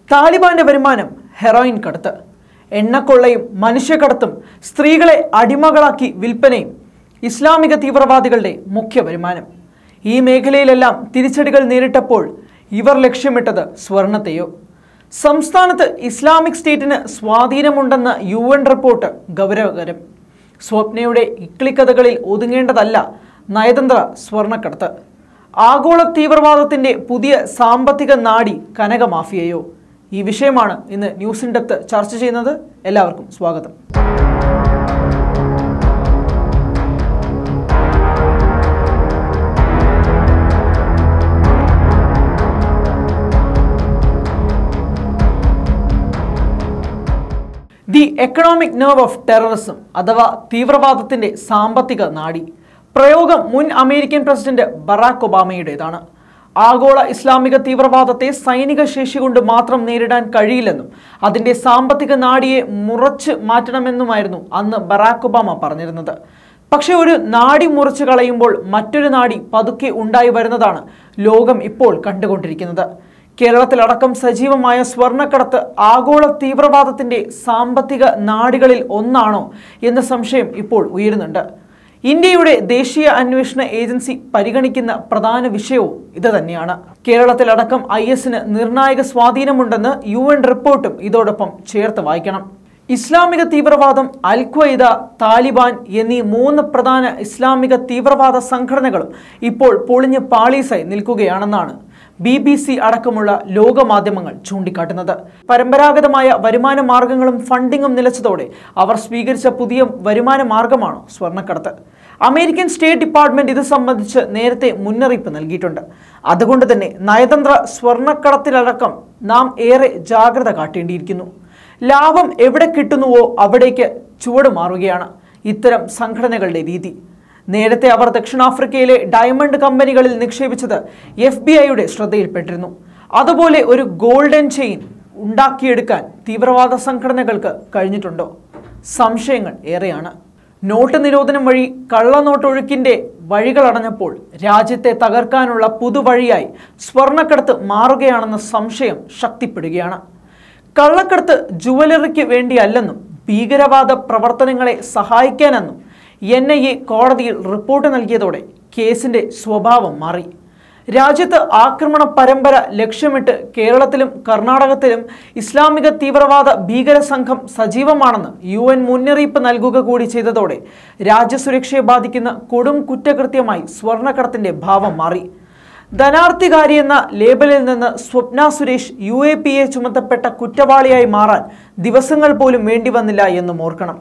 താലിബാന്റെ വരുമാനം ഹെറോയിൻ കടത്ത് എണ്ണക്കൊള്ളയും മനുഷ്യക്കടത്തും സ്ത്രീകളെ അടിമകളാക്കി വിൽപ്പനയും ഇസ്ലാമിക തീവ്രവാദികളുടെ മുഖ്യ വരുമാനം ഈ മേഖലയിലെല്ലാം തിരിച്ചടികൾ നേരിട്ടപ്പോൾ ഇവർ ലക്ഷ്യമിട്ടത് സ്വർണത്തെയോ സംസ്ഥാനത്ത് ഇസ്ലാമിക് സ്റ്റേറ്റിന് സ്വാധീനമുണ്ടെന്ന യു എൻ റിപ്പോർട്ട് ഗൗരവകരം സ്വപ്നയുടെ ഇക്ലിക്കഥകളിൽ ഒതുങ്ങേണ്ടതല്ല നയതന്ത്ര സ്വർണ്ണക്കടത്ത് ആഗോള തീവ്രവാദത്തിന്റെ പുതിയ സാമ്പത്തിക നാടി കനക മാഫിയയോ ഈ വിഷയമാണ് ഇന്ന് ന്യൂസ് ഇൻ ഡെപ്ത് ചർച്ച ചെയ്യുന്നത് എല്ലാവർക്കും സ്വാഗതം the economic nerve of terrorism അഥവാ തീവ്രവാദത്തിന്റെ സാമ്പത്തിക നാടി പ്രയോഗം മുൻ അമേരിക്കൻ പ്രസിഡന്റ് ബറാക് ഒബാമയുടേതാണ് ആഗോള ഇസ്ലാമിക തീവ്രവാദത്തെ സൈനിക ശേഷി കൊണ്ട് മാത്രം നേരിടാൻ കഴിയില്ലെന്നും അതിന്റെ സാമ്പത്തിക നാടിയെ മുറച്ച് മാറ്റണമെന്നുമായിരുന്നു അന്ന് ബറാക് ഒബാമ പറഞ്ഞിരുന്നത് പക്ഷെ ഒരു നാടി മുറിച്ചു കളയുമ്പോൾ മറ്റൊരു നാടി പതുക്കെ ഉണ്ടായി വരുന്നതാണ് ലോകം ഇപ്പോൾ കണ്ടുകൊണ്ടിരിക്കുന്നത് കേരളത്തിലടക്കം സജീവമായ സ്വർണ്ണക്കടത്ത് ആഗോള തീവ്രവാദത്തിന്റെ സാമ്പത്തിക നാടുകളിൽ ഒന്നാണോ എന്ന സംശയം ഇപ്പോൾ ഉയരുന്നുണ്ട് ഇന്ത്യയുടെ ദേശീയ അന്വേഷണ ഏജൻസി പരിഗണിക്കുന്ന പ്രധാന വിഷയവും ഇത് തന്നെയാണ് കേരളത്തിലടക്കം ഐ എസിന് നിർണായക സ്വാധീനമുണ്ടെന്ന് യു എൻ റിപ്പോർട്ടും ഇതോടൊപ്പം ചേർത്ത് വായിക്കണം ഇസ്ലാമിക തീവ്രവാദം അൽ ഖ്വയ്ദ താലിബാൻ എന്നീ മൂന്ന് പ്രധാന ഇസ്ലാമിക തീവ്രവാദ സംഘടനകളും ഇപ്പോൾ പൊളിഞ്ഞ് പാളീസായി നിൽക്കുകയാണെന്നാണ് ബി ബി സി അടക്കമുള്ള ലോകമാധ്യമങ്ങൾ ചൂണ്ടിക്കാട്ടുന്നത് പരമ്പരാഗതമായ വരുമാന മാർഗങ്ങളും ഫണ്ടിങ്ങും നിലച്ചതോടെ അവർ സ്വീകരിച്ച പുതിയ വരുമാന മാർഗമാണ് സ്വർണ്ണക്കടത്ത് അമേരിക്കൻ സ്റ്റേറ്റ് ഡിപ്പാർട്ട്മെന്റ് ഇത് സംബന്ധിച്ച് നേരത്തെ മുന്നറിയിപ്പ് നൽകിയിട്ടുണ്ട് അതുകൊണ്ട് തന്നെ നയതന്ത്ര സ്വർണ്ണക്കടത്തിലടക്കം നാം ഏറെ ജാഗ്രത കാട്ടേണ്ടിയിരിക്കുന്നു ലാഭം എവിടെ കിട്ടുന്നുവോ അവിടേക്ക് ചുവട് മാറുകയാണ് ഇത്തരം സംഘടനകളുടെ രീതി നേരത്തെ അവർ ദക്ഷിണാഫ്രിക്കയിലെ ഡയമണ്ട് കമ്പനികളിൽ നിക്ഷേപിച്ചത് എഫ് ബി ഐയുടെ ശ്രദ്ധയിൽപ്പെട്ടിരുന്നു അതുപോലെ ഒരു ഗോൾഡൻ ചെയിൻ ഉണ്ടാക്കിയെടുക്കാൻ തീവ്രവാദ സംഘടനകൾക്ക് കഴിഞ്ഞിട്ടുണ്ടോ സംശയങ്ങൾ ഏറെയാണ് നോട്ട് നിരോധനം വഴി കള്ളനോട്ടൊഴുക്കിന്റെ വഴികളടഞ്ഞപ്പോൾ രാജ്യത്തെ തകർക്കാനുള്ള പുതുവഴിയായി സ്വർണ്ണക്കടത്ത് മാറുകയാണെന്ന സംശയം ശക്തിപ്പെടുകയാണ് കള്ളക്കടത്ത് ജുവലറിക്ക് വേണ്ടിയല്ലെന്നും ഭീകരവാദ പ്രവർത്തനങ്ങളെ സഹായിക്കാനെന്നും എൻ ഐ എ കോടതിയിൽ റിപ്പോർട്ട് നൽകിയതോടെ കേസിന്റെ സ്വഭാവം മാറി രാജ്യത്ത് ആക്രമണ പരമ്പര ലക്ഷ്യമിട്ട് കേരളത്തിലും കർണാടകത്തിലും ഇസ്ലാമിക തീവ്രവാദ ഭീകര സംഘം സജീവമാണെന്ന് യു എൻ മുന്നറിയിപ്പ് നൽകുക കൂടി ചെയ്തതോടെ രാജ്യസുരക്ഷയെ ബാധിക്കുന്ന കൊടും കുറ്റകൃത്യമായി സ്വർണ്ണക്കടത്തിന്റെ ഭാവം മാറി ധനാർത്ഥികാരി എന്ന ലേബലിൽ നിന്ന് Swapna Suresh U A P A ചുമത്തപ്പെട്ട കുറ്റവാളിയായി മാറാൻ ദിവസങ്ങൾ പോലും വേണ്ടി വന്നില്ല എന്നും ഓർക്കണം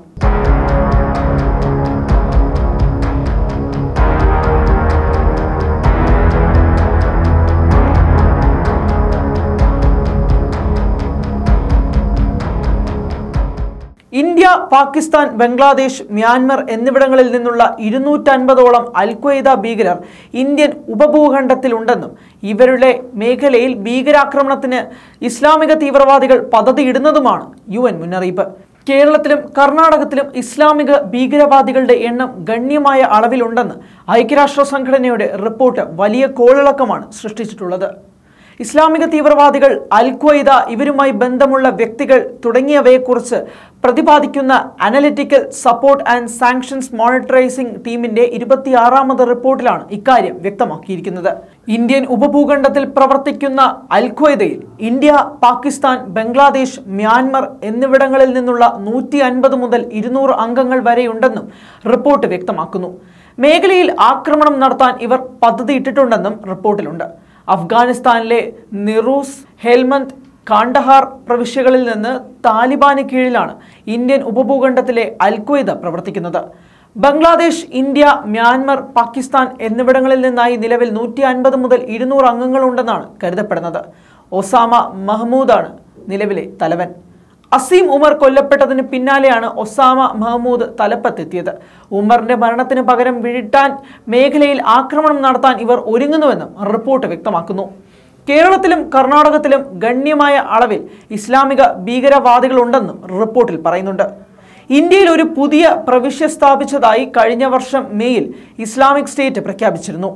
ഇന്ത്യ പാകിസ്ഥാൻ ബംഗ്ലാദേശ് മ്യാൻമർ എന്നിവിടങ്ങളിൽ നിന്നുള്ള ഇരുന്നൂറ്റൻപതോളം അൽക്വയ്ദ ഭീകരർ ഇന്ത്യൻ ഉപഭൂഖണ്ഡത്തിലുണ്ടെന്നും ഇവരുടെ മേഖലയിൽ ഭീകരാക്രമണത്തിന് ഇസ്ലാമിക തീവ്രവാദികൾ പദ്ധതിയിടുന്നതുമാണ് യു എൻ മുന്നറിയിപ്പ് കേരളത്തിലും കർണാടകത്തിലും ഇസ്ലാമിക ഭീകരവാദികളുടെ എണ്ണം ഗണ്യമായ അളവിലുണ്ടെന്ന് ഐക്യരാഷ്ട്ര സംഘടനയുടെ റിപ്പോർട്ട് വലിയ കോളിളക്കമാണ് സൃഷ്ടിച്ചിട്ടുള്ളത് ഇസ്ലാമിക തീവ്രവാദികൾ അൽ ഖ്വയ്ദ ഇവരുമായി ബന്ധമുള്ള വ്യക്തികൾ തുടങ്ങിയവയെക്കുറിച്ച് പ്രതിപാദിക്കുന്ന analytical support and sanctions monitorising ടീമിന്റെ ഇരുപത്തിയാറാമത് റിപ്പോർട്ടിലാണ് ഇക്കാര്യം വ്യക്തമാക്കിയിരിക്കുന്നത് ഇന്ത്യൻ ഉപഭൂഖണ്ഡത്തിൽ പ്രവർത്തിക്കുന്ന അൽ ഖ്വയ്ദയിൽ ഇന്ത്യ പാകിസ്ഥാൻ ബംഗ്ലാദേശ് മ്യാൻമർ എന്നിവിടങ്ങളിൽ നിന്നുള്ള നൂറ്റി അൻപത് മുതൽ ഇരുന്നൂറ് അംഗങ്ങൾ വരെയുണ്ടെന്നും റിപ്പോർട്ട് വ്യക്തമാക്കുന്നു മേഖലയിൽ ആക്രമണം നടത്താൻ ഇവർ പദ്ധതിയിട്ടിട്ടുണ്ടെന്നും റിപ്പോർട്ടിലുണ്ട് അഫ്ഗാനിസ്ഥാനിലെ നിറൂസ് ഹെൽമന്ത് കാണ്ടഹാർ പ്രവിശ്യകളിൽ നിന്ന് താലിബാന് കീഴിലാണ് ഇന്ത്യൻ ഉപഭൂഖണ്ഡത്തിലെ അൽക്വയ്ദ പ്രവർത്തിക്കുന്നത് ബംഗ്ലാദേശ് ഇന്ത്യ മ്യാൻമർ പാകിസ്ഥാൻ എന്നിവിടങ്ങളിൽ നിന്നായി നിലവിൽ നൂറ്റി അൻപത് മുതൽ ഇരുന്നൂറ് അംഗങ്ങളുണ്ടെന്നാണ് കരുതപ്പെടുന്നത് ഒസാമ മഹ്മൂദാണ് നിലവിലെ തലവൻ അസീം ഉമർ കൊല്ലപ്പെട്ടതിന് പിന്നാലെയാണ് ഒസാമ മഹ്മൂദ് തലപ്പത്തെത്തിയത് ഉമറിന്റെ മരണത്തിന് പകരം വീഴ്ത്താൻ മേഖലയിൽ ആക്രമണം നടത്താൻ ഇവർ ഒരുങ്ങുന്നുവെന്നും റിപ്പോർട്ട് വ്യക്തമാക്കുന്നു കേരളത്തിലും കർണാടകത്തിലും ഗണ്യമായ അളവിൽ ഇസ്ലാമിക ഭീകരവാദികളുണ്ടെന്നും റിപ്പോർട്ടിൽ പറയുന്നുണ്ട് ഇന്ത്യയിൽ ഒരു പുതിയ പ്രവിശ്യ സ്ഥാപിച്ചതായി കഴിഞ്ഞ വർഷം മെയ്യിൽ ഇസ്ലാമിക് സ്റ്റേറ്റ് പ്രഖ്യാപിച്ചിരുന്നു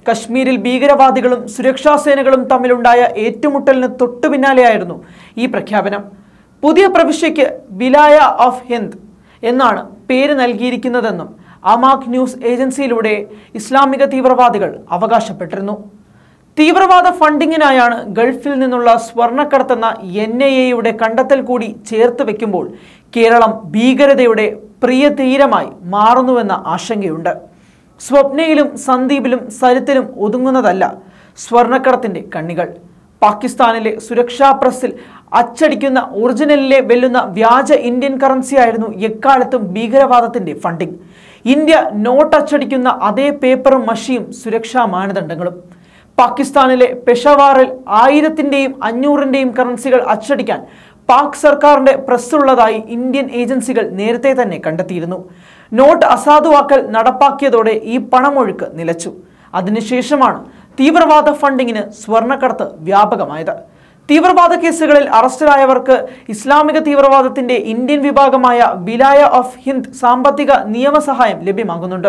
കശ്മീരിൽ ഭീകരവാദികളും സുരക്ഷാ സേനകളും തമ്മിലുണ്ടായ ഏറ്റുമുട്ടലിന് തൊട്ടു പിന്നാലെയായിരുന്നു ഈ പ്രഖ്യാപനം പുതിയ പ്രവിശ്യയ്ക്ക് വിലായ ഓഫ് ഹിന്ദ് എന്നാണ് പേര് നൽകിയിരിക്കുന്നതെന്നും അമാക് ന്യൂസ് ഏജൻസിയിലൂടെ ഇസ്ലാമിക തീവ്രവാദികൾ അവകാശപ്പെട്ടിരുന്നു തീവ്രവാദ ഫണ്ടിങ്ങിനായാണ് ഗൾഫിൽ നിന്നുള്ള സ്വർണ്ണക്കടത്തെന്ന എൻ ഐ എയുടെ കണ്ടെത്തൽ കൂടി ചേർത്ത് വെക്കുമ്പോൾ കേരളം ഭീകരതയുടെ പ്രിയ തീരമായി മാറുന്നുവെന്ന ആശങ്കയുണ്ട് സ്വപ്നയിലും സന്ദീപിലും സരിത്തിലും ഒതുങ്ങുന്നതല്ല സ്വർണ്ണക്കടത്തിന്റെ കണ്ണികൾ പാകിസ്ഥാനിലെ സുരക്ഷാ പ്രസ്സിൽ അച്ചടിക്കുന്ന ഒറിജിനലിലെ വെല്ലുന്ന വ്യാജ ഇന്ത്യൻ കറൻസിയായിരുന്നു എക്കാലത്തും ഭീകരവാദത്തിന്റെ ഫണ്ടിംഗ് ഇന്ത്യ നോട്ട് അച്ചടിക്കുന്ന അതേ പേപ്പറും മഷിയും സുരക്ഷാ മാനദണ്ഡങ്ങളും പാകിസ്ഥാനിലെ പെഷവാറിൽ ആയിരത്തിന്റെയും അഞ്ഞൂറിന്റെയും കറൻസികൾ അച്ചടിക്കാൻ പാക് സർക്കാരിന്റെ പ്രസ്സുള്ളതായി ഇന്ത്യൻ ഏജൻസികൾ നേരത്തെ തന്നെ കണ്ടെത്തിയിരുന്നു നോട്ട് അസാധുവാക്കൽ നടപ്പാക്കിയതോടെ ഈ പണമൊഴുക്ക് നിലച്ചു അതിനുശേഷമാണ് തീവ്രവാദ ഫണ്ടിങ്ങിന് സ്വർണ്ണക്കടത്ത് വ്യാപകമായത് തീവ്രവാദ കേസുകളിൽ അറസ്റ്റിലായവർക്ക് ഇസ്ലാമിക തീവ്രവാദത്തിന്റെ ഇന്ത്യൻ വിഭാഗമായ വിലായ ഓഫ് ഹിന്ദ് സാമ്പത്തിക നിയമസഹായം ലഭ്യമാകുന്നുണ്ട്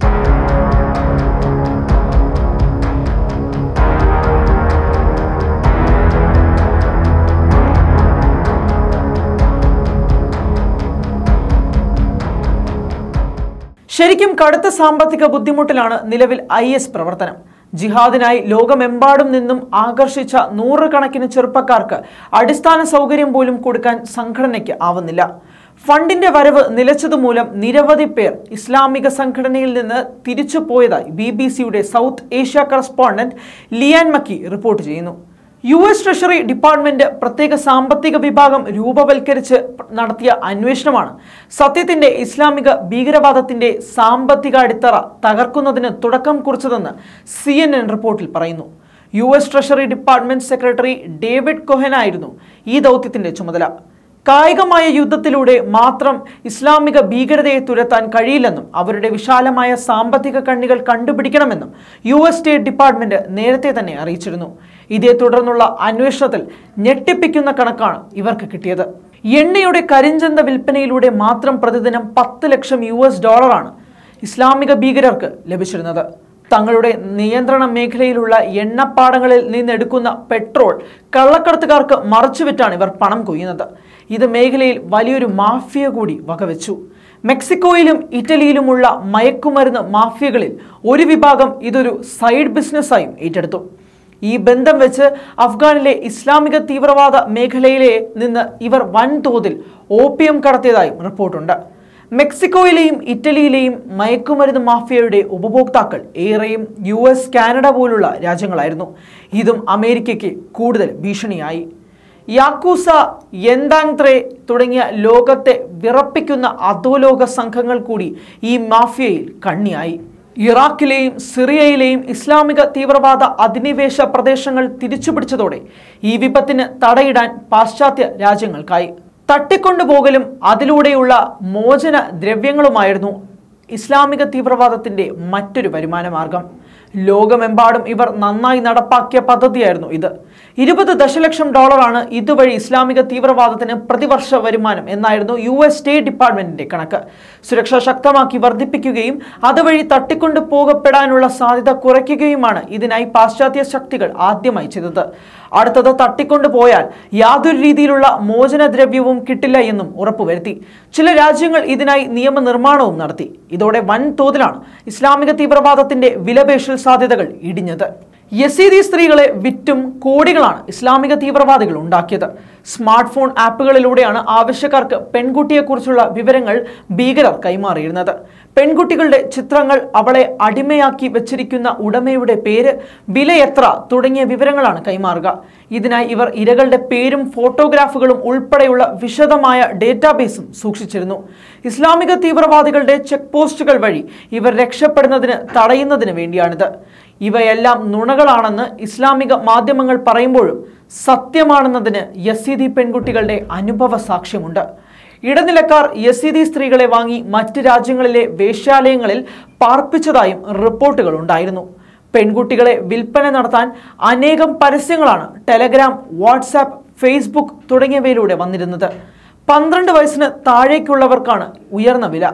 ശരിക്കും കടുത്ത സാമ്പത്തിക ബുദ്ധിമുട്ടിലാണ് നിലവിൽ ഐ എസ് പ്രവർത്തനം ജിഹാദിനായി ലോകമെമ്പാടും നിന്നും ആകർഷിച്ച നൂറുകണക്കിന് ചെറുപ്പക്കാർക്ക് അടിസ്ഥാന സൗകര്യം പോലും കൊടുക്കാൻ സംഘടനയ്ക്ക് ആവുന്നില്ല ഫണ്ടിന്റെ വരവ് നിലച്ചതുമൂലം നിരവധി പേർ ഇസ്ലാമിക സംഘടനയിൽ നിന്ന് തിരിച്ചു പോയതായി ബി ബി സിയുടെ South Asia correspondent Lian Mackey report ചെയ്യുന്നു യു എസ് ട്രഷറി ഡിപ്പാർട്ട്മെന്റ് പ്രത്യേക സാമ്പത്തിക വിഭാഗം രൂപവൽക്കരിച്ച് നടത്തിയ അന്വേഷണമാണ് സത്യത്തിന്റെ ഇസ്ലാമിക ഭീകരവാദത്തിന്റെ സാമ്പത്തിക അടിത്തറ തകർക്കുന്നതിന് തുടക്കം കുറിച്ചതെന്ന് സി എൻ എൻ റിപ്പോർട്ടിൽ പറയുന്നു U S treasury department secretary David കൊഹനായിരുന്നു ഈ ദൗത്യത്തിന്റെ ചുമതല കായികമായ യുദ്ധത്തിലൂടെ മാത്രം ഇസ്ലാമിക ഭീകരതയെ തുരത്താൻ കഴിയില്ലെന്നും അവരുടെ വിശാലമായ സാമ്പത്തിക കണ്ണികൾ കണ്ടുപിടിക്കണമെന്നും യു എസ് സ്റ്റേറ്റ് ഡിപ്പാർട്ട്മെന്റ് നേരത്തെ തന്നെ അറിയിച്ചിരുന്നു ഇതേ തുടർന്നുള്ള അന്വേഷണത്തിൽ ഞെട്ടിപ്പിക്കുന്ന കണക്കാണ് ഇവർക്ക് കിട്ടിയത് എണ്ണയുടെ കരിഞ്ചന്ത വിൽപ്പനയിലൂടെ മാത്രം പ്രതിദിനം പത്ത് ലക്ഷം യു എസ് ഡോളറാണ് ഇസ്ലാമിക ഭീകരർക്ക് ലഭിച്ചിരുന്നത് തങ്ങളുടെ നിയന്ത്രണ മേഖലയിലുള്ള എണ്ണപ്പാടങ്ങളിൽ നിന്നെടുക്കുന്ന പെട്രോൾ കള്ളക്കടത്തുകാർക്ക് മറച്ചുവിറ്റാണ് ഇവർ പണം കൊയ്യുന്നത് ഇത് മേഖലയിൽ വലിയൊരു മാഫിയ കൂടി വകവെച്ചു മെക്സിക്കോയിലും ഇറ്റലിയിലുമുള്ള മയക്കുമരുന്ന് മാഫിയകളിൽ ഒരു വിഭാഗം ഇതൊരു സൈഡ് ബിസിനസ്സായും ഏറ്റെടുത്തു ഈ ബന്ധം വെച്ച് അഫ്ഗാനിലെ ഇസ്ലാമിക തീവ്രവാദ മേഖലയിലെ നിന്ന് ഇവർ വൻതോതിൽ ഓപ്പിയം കടത്തിയതായും റിപ്പോർട്ടുണ്ട് മെക്സിക്കോയിലെയും ഇറ്റലിയിലെയും മയക്കുമരുന്ന് മാഫിയയുടെ ഉപഭോക്താക്കൾ ഏറെയും യു എസ് കാനഡ പോലുള്ള രാജ്യങ്ങളായിരുന്നു ഇതും അമേരിക്കയ്ക്ക് കൂടുതൽ ഭീഷണിയായി യാക്കൂസ യെന്താങ്ത്രേ തുടങ്ങിയ ലോകത്തെ വിറപ്പിക്കുന്ന അധോലോക സംഘങ്ങൾ കൂടി ഈ മാഫിയയിൽ കണ്ണിയായി ഇറാഖിലെയും സിറിയയിലെയും ഇസ്ലാമിക തീവ്രവാദ അധിനിവേശ പ്രദേശങ്ങൾ തിരിച്ചുപിടിച്ചതോടെ ഈ വിപത്തിന് തടയിടാൻ പാശ്ചാത്യ രാജ്യങ്ങൾക്കായി തട്ടിക്കൊണ്ടുപോകലും അതിലൂടെയുള്ള മോചന ദ്രവ്യങ്ങളുമായിരുന്നു ഇസ്ലാമിക തീവ്രവാദത്തിന്റെ മറ്റൊരു വരുമാന മാർഗം ലോകമെമ്പാടും ഇവർ നന്നായി നടപ്പാക്കിയ പദ്ധതിയായിരുന്നു ഇത് ഇരുപത് ദശലക്ഷം ഡോളറാണ് ഇതുവഴി ഇസ്ലാമിക തീവ്രവാദത്തിന് പ്രതിവർഷ വരുമാനം എന്നായിരുന്നു യു എസ് സ്റ്റേറ്റ് ഡിപ്പാർട്ട്മെന്റിന്റെ കണക്ക് സുരക്ഷ ശക്തമാക്കി വർദ്ധിപ്പിക്കുകയും അതുവഴി തട്ടിക്കൊണ്ടു പോകപ്പെടാനുള്ള സാധ്യത കുറയ്ക്കുകയുമാണ് ഇതിനായി പാശ്ചാത്യ ശക്തികൾ ആദ്യമായി ചെയ്തത് അടുത്തത് തട്ടിക്കൊണ്ടു പോയാൽ യാതൊരു രീതിയിലുള്ള മോചനദ്രവ്യവും കിട്ടില്ല എന്നും ഉറപ്പുവരുത്തി ചില രാജ്യങ്ങൾ ഇതിനായി നിയമനിർമ്മാണവും നടത്തി ഇതോടെ വൻതോതിലാണ് ഇസ്ലാമിക തീവ്രവാദത്തിന്റെ വിലപേശൽ സാധ്യതകൾ ഇടിഞ്ഞത് യസീദി സ്ത്രീകളെ വിറ്റും കോടികളാണ് ഇസ്ലാമിക തീവ്രവാദികൾ ഉണ്ടാക്കിയത് സ്മാർട്ട് ഫോൺ ആപ്പുകളിലൂടെയാണ് ആവശ്യക്കാർക്ക് പെൺകുട്ടിയെക്കുറിച്ചുള്ള വിവരങ്ങൾ ഭീകരർ കൈമാറിയിരുന്നത് പെൺകുട്ടികളുടെ ചിത്രങ്ങൾ അവളെ അടിമയാക്കി വെച്ചിരിക്കുന്ന ഉടമയുടെ പേര് വില എത്ര തുടങ്ങിയ വിവരങ്ങളാണ് കൈമാറുക ഇതിനായി ഇവർ ഇരകളുടെ പേരും ഫോട്ടോഗ്രാഫുകളും ഉൾപ്പെടെയുള്ള വിശദമായ ഡേറ്റാബേസും സൂക്ഷിച്ചിരുന്നു ഇസ്ലാമിക തീവ്രവാദികളുടെ ചെക്ക് പോസ്റ്റുകൾ വഴി ഇവർ രക്ഷപ്പെടുന്നതിന് തടയുന്നതിന് വേണ്ടിയാണിത് ഇവയെല്ലാം നുണകളാണെന്ന് ഇസ്ലാമിക മാധ്യമങ്ങൾ പറയുമ്പോഴും സത്യമാണെന്നതിന് യസീദി പെൺകുട്ടികളുടെ അനുഭവ സാക്ഷ്യമുണ്ട് ഇടനിലക്കാർ യസീദി സ്ത്രീകളെ വാങ്ങി മറ്റ് രാജ്യങ്ങളിലെ വേശ്യാലയങ്ങളിൽ പാർപ്പിച്ചതായും റിപ്പോർട്ടുകൾ ഉണ്ടായിരുന്നു പെൺകുട്ടികളെ വിൽപ്പന നടത്താൻ അനേകം പരസ്യങ്ങളാണ് ടെലഗ്രാം വാട്സാപ്പ് ഫേസ്ബുക്ക് തുടങ്ങിയവയിലൂടെ വന്നിരുന്നത് പന്ത്രണ്ട് വയസ്സിന് താഴേക്കുള്ളവർക്കാണ് ഉയർന്ന വില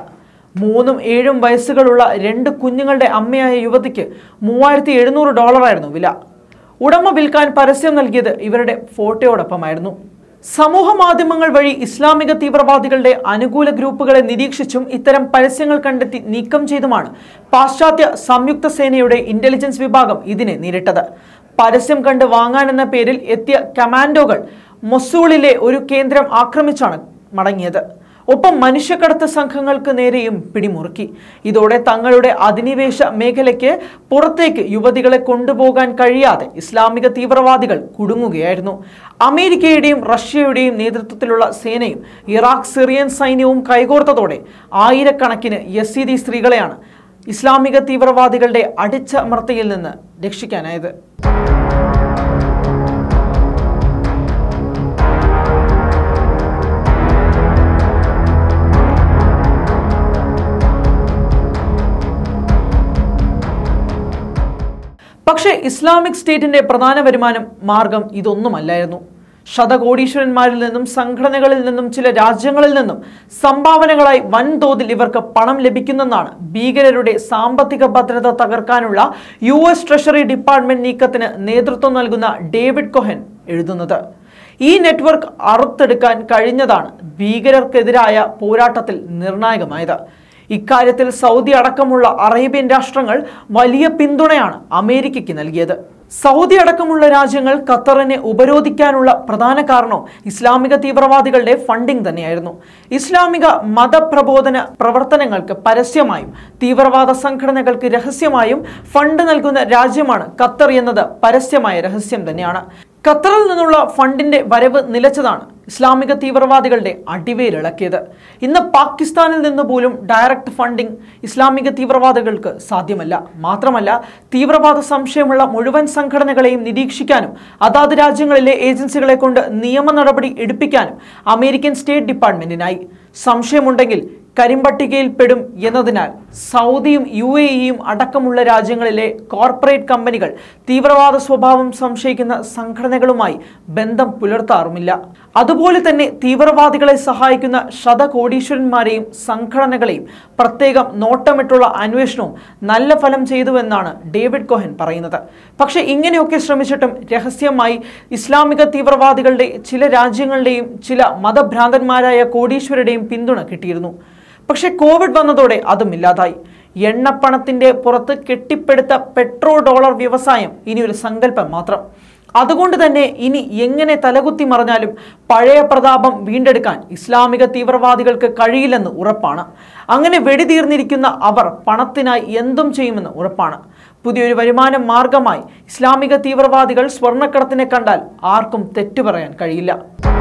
മൂന്നും ഏഴും വയസ്സുകളുള്ള രണ്ട് കുഞ്ഞുങ്ങളുടെ അമ്മയായ യുവതിക്ക് മൂവായിരത്തി എഴുന്നൂറ് ഡോളറായിരുന്നു വില ഉടമ വിൽക്കാൻ പരസ്യം നൽകിയത് ഇവരുടെ ഫോട്ടോയോടൊപ്പമായിരുന്നു സമൂഹ മാധ്യമങ്ങൾ വഴി ഇസ്ലാമിക തീവ്രവാദികളുടെ അനുകൂല ഗ്രൂപ്പുകളെ നിരീക്ഷിച്ചും ഇത്തരം പരസ്യങ്ങൾ കണ്ടെത്തി നീക്കം ചെയ്തുമാണ് പാശ്ചാത്യ സംയുക്ത സേനയുടെ ഇന്റലിജൻസ് വിഭാഗം ഇതിനെ നേരിട്ടത് പരസ്യം കണ്ട് വാങ്ങാനെന്ന പേരിൽ എത്തിയ കമാൻഡോകൾ മൊസൂളിലെ ഒരു കേന്ദ്രം ആക്രമിച്ചാണ് മടങ്ങിയത് ഒപ്പം മനുഷ്യക്കടത്ത് സംഘങ്ങൾക്ക് നേരെയും പിടിമുറുക്കി ഇതോടെ തങ്ങളുടെ അധിനിവേശ മേഖലയ്ക്ക് പുറത്തേക്ക് യുവതികളെ കൊണ്ടുപോകാൻ കഴിയാതെ ഇസ്ലാമിക തീവ്രവാദികൾ കുടുങ്ങുകയായിരുന്നു അമേരിക്കയുടെയും റഷ്യയുടെയും നേതൃത്വത്തിലുള്ള സേനയും ഇറാഖ് സിറിയൻ സൈന്യവും കൈകോർത്തതോടെ ആയിരക്കണക്കിന് യസീദി സ്ത്രീകളെയാണ് ഇസ്ലാമിക തീവ്രവാദികളുടെ അടിച്ചമർത്തിയിൽ നിന്ന് രക്ഷിക്കാനായത് പക്ഷേ ഇസ്ലാമിക് സ്റ്റേറ്റിന്റെ പ്രധാന വരുമാനം മാർഗം ഇതൊന്നുമല്ലായിരുന്നു ശതകോടീശ്വരന്മാരിൽ നിന്നും സംഘടനകളിൽ നിന്നും ചില രാജ്യങ്ങളിൽ നിന്നും സംഭാവനകളായി വൻതോതിൽ ഇവർക്ക് പണം ലഭിക്കുന്നെന്നാണ് ഭീകരരുടെ സാമ്പത്തിക ഭദ്രത തകർക്കാനുള്ള യു എസ് ട്രഷറി ഡിപ്പാർട്ട്മെന്റ് നീക്കത്തിന് നേതൃത്വം നൽകുന്ന ഡേവിഡ് കൊഹൻ എഴുതുന്നത് ഈ നെറ്റ്വർക്ക് അറുത്തെടുക്കാൻ കഴിഞ്ഞതാണ് ഭീകരർക്കെതിരായ പോരാട്ടത്തിൽ നിർണായകമായത് ഇക്കാര്യത്തിൽ സൗദി അടക്കമുള്ള അറേബ്യൻ രാഷ്ട്രങ്ങൾ വലിയ പിന്തുണയാണ് അമേരിക്കയ്ക്ക് നൽകിയത് സൗദി അടക്കമുള്ള രാജ്യങ്ങൾ ഖത്തറിനെ ഉപരോധിക്കാനുള്ള പ്രധാന കാരണം ഇസ്ലാമിക തീവ്രവാദികളുടെ ഫണ്ടിംഗ് തന്നെയായിരുന്നു ഇസ്ലാമിക മതപ്രബോധന പ്രവർത്തനങ്ങൾക്ക് പരസ്യമായും തീവ്രവാദ സംഘടനകൾക്ക് രഹസ്യമായും ഫണ്ട് നൽകുന്ന രാജ്യമാണ് ഖത്തർ എന്നത് പരസ്യമായ രഹസ്യം തന്നെയാണ് ഖത്തറിൽ നിന്നുള്ള ഫണ്ടിന്റെ വരവ് നിലച്ചതാണ് ഇസ്ലാമിക തീവ്രവാദികളുടെ അടിവേരിളക്കിയത് ഇന്ന് പാകിസ്ഥാനിൽ നിന്ന് പോലും ഡയറക്റ്റ് ഫണ്ടിംഗ് ഇസ്ലാമിക തീവ്രവാദികൾക്ക് സാധ്യമല്ല മാത്രമല്ല തീവ്രവാദ സംശയമുള്ള മുഴുവൻ സംഘടനകളെയും നിരീക്ഷിക്കാനും അതാത് രാജ്യങ്ങളിലെ ഏജൻസികളെ കൊണ്ട് നിയമ നടപടി എടുപ്പിക്കാനും അമേരിക്കൻ സ്റ്റേറ്റ് ഡിപ്പാർട്ട്മെന്റിനായി സംശയമുണ്ടെങ്കിൽ കരിമ്പട്ടികയിൽ പെടും എന്നതിനാൽ സൗദിയും യു എ ഇയും അടക്കമുള്ള രാജ്യങ്ങളിലെ കോർപ്പറേറ്റ് കമ്പനികൾ തീവ്രവാദ സ്വഭാവം സംശയിക്കുന്ന സംഘടനകളുമായി ബന്ധം പുലർത്താറുമില്ല അതുപോലെ തന്നെ തീവ്രവാദികളെ സഹായിക്കുന്ന ശതകോടീശ്വരന്മാരെയും സംഘടനകളെയും പ്രത്യേകം നോട്ടമിട്ടുള്ള അന്വേഷണവും നല്ല ഫലം ചെയ്തുവെന്നാണ് ഡേവിഡ് കോഹൻ പറയുന്നത് പക്ഷേ ഇങ്ങനെയൊക്കെ ശ്രമിച്ചിട്ടും രഹസ്യമായി ഇസ്ലാമിക തീവ്രവാദികളുടെ ചില രാജ്യങ്ങളുടെയും ചില മതഭ്രാന്തന്മാരായ കോടീശ്വരുടെയും പിന്തുണ കിട്ടിയിരുന്നു പക്ഷെ കോവിഡ് വന്നതോടെ അതും ഇല്ലാതായി എണ്ണപ്പണത്തിന്റെ പുറത്ത് കെട്ടിപ്പടുത്ത പെട്രോ ഡോളർ വ്യവസായം ഇനി ഒരു സങ്കല്പം മാത്രം അതുകൊണ്ട് തന്നെ ഇനി എങ്ങനെ തലകുത്തി മറിഞ്ഞാലും പഴയ പ്രതാപം വീണ്ടെടുക്കാൻ ഇസ്ലാമിക തീവ്രവാദികൾക്ക് കഴിയില്ലെന്ന് ഉറപ്പാണ് അങ്ങനെ വെടിതീർന്നിരിക്കുന്ന അവർ പണത്തിനായി എന്തും ചെയ്യുമെന്ന് ഉറപ്പാണ് പുതിയൊരു വരുമാന മാർഗമായി ഇസ്ലാമിക തീവ്രവാദികൾ സ്വർണ്ണക്കടത്തിനെ കണ്ടാൽ ആർക്കും തെറ്റു പറയാൻ കഴിയില്ല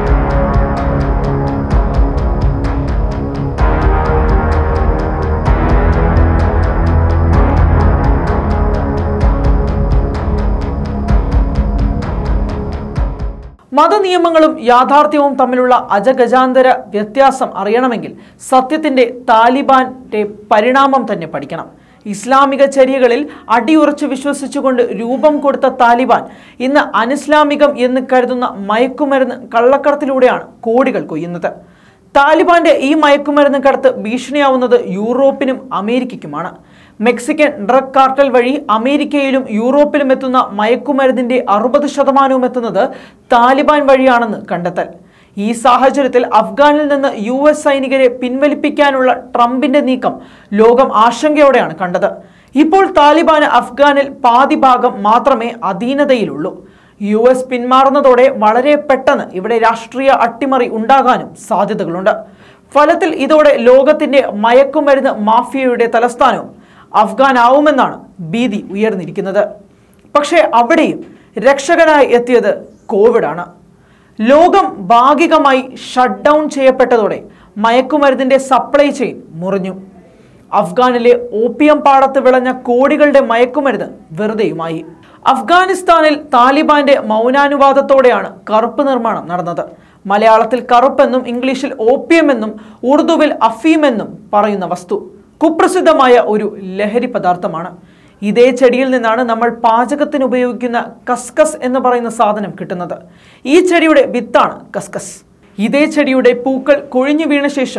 മതനിയമങ്ങളും യാഥാർത്ഥ്യവും തമ്മിലുള്ള അജഗജാന്തര വ്യത്യാസം അറിയണമെങ്കിൽ സത്യത്തിന്റെ താലിബാന്റെ പരിണാമം തന്നെ പഠിക്കണം ഇസ്ലാമിക ചര്യകളിൽ അടിയുറച്ച് വിശ്വസിച്ചുകൊണ്ട് രൂപം കൊടുത്ത താലിബാൻ ഇന്ന് അനിസ്ലാമികം എന്ന് കരുതുന്ന മയക്കുമരുന്ന് കള്ളക്കടത്തിലൂടെയാണ് കോടികൾ കൊയ്യുന്നത് താലിബാന്റെ ഈ മയക്കുമരുന്ന് കടത്ത് ഭീഷണിയാവുന്നത് യൂറോപ്പിനും അമേരിക്കയ്ക്കുമാണ് മെക്സിക്കൻ ഡ്രഗ് കാർട്ടൽ വഴി അമേരിക്കയിലും യൂറോപ്പിലും എത്തുന്ന മയക്കുമരുന്നിന്റെ അറുപത് ശതമാനവും എത്തുന്നത് താലിബാൻ വഴിയാണെന്ന് കണ്ടെത്തൽ ഈ സാഹചര്യത്തിൽ അഫ്ഗാനിൽ നിന്ന് യു എസ് സൈനികരെ പിൻവലിപ്പിക്കാനുള്ള ട്രംപിന്റെ നീക്കം ലോകം ആശങ്കയോടെയാണ് കണ്ടത് ഇപ്പോൾ താലിബാന് അഫ്ഗാനിൽ പാതി ഭാഗം മാത്രമേ അധീനതയിലുള്ളൂ യു എസ് പിന്മാറുന്നതോടെ വളരെ പെട്ടെന്ന് ഇവിടെ രാഷ്ട്രീയ അട്ടിമറി ഉണ്ടാകാനും സാധ്യതകളുണ്ട് ഫലത്തിൽ ഇതോടെ ലോകത്തിന്റെ മയക്കുമരുന്ന് മാഫിയയുടെ തലസ്ഥാനവും അഫ്ഗാൻ ആവുമെന്നാണ് ഭീതി ഉയർന്നിരിക്കുന്നത് പക്ഷേ അവിടെയും രക്ഷകനായി എത്തിയത് കോവിഡാണ് ലോകം ഭാഗികമായി ഷട്ട് ഡൗൺ ചെയ്യപ്പെട്ടതോടെ മയക്കുമരുന്നിന്റെ സപ്ലൈ ചെയിൻ മുറിഞ്ഞു അഫ്ഗാനിലെ ഓപ്പിയം പാടത്ത് വിളഞ്ഞ കോടികളുടെ മയക്കുമരുന്ന് വെറുതെയുമായി അഫ്ഗാനിസ്ഥാനിൽ താലിബാന്റെ മൗനാനുവാദത്തോടെയാണ് കറുപ്പ് നിർമ്മാണം നടന്നത് മലയാളത്തിൽ കറുപ്പെന്നും ഇംഗ്ലീഷിൽ ഓപ്പിയം എന്നും ഉറുദുവിൽ അഫീം എന്നും പറയുന്ന വസ്തു കുപ്രസിദ്ധമായ ഒരു ലഹരി പദാർത്ഥമാണ് ഇതേ ചെടിയിൽ നിന്നാണ് നമ്മൾ പാചകത്തിന് ഉപയോഗിക്കുന്ന കസ്കസ് എന്ന് പറയുന്ന സാധനം കിട്ടുന്നത് ഈ ചെടിയുടെ വിത്താണ് കസ്കസ് ഇതേ ചെടിയുടെ പൂക്കൾ കൊഴിഞ്ഞു വീണ ശേഷം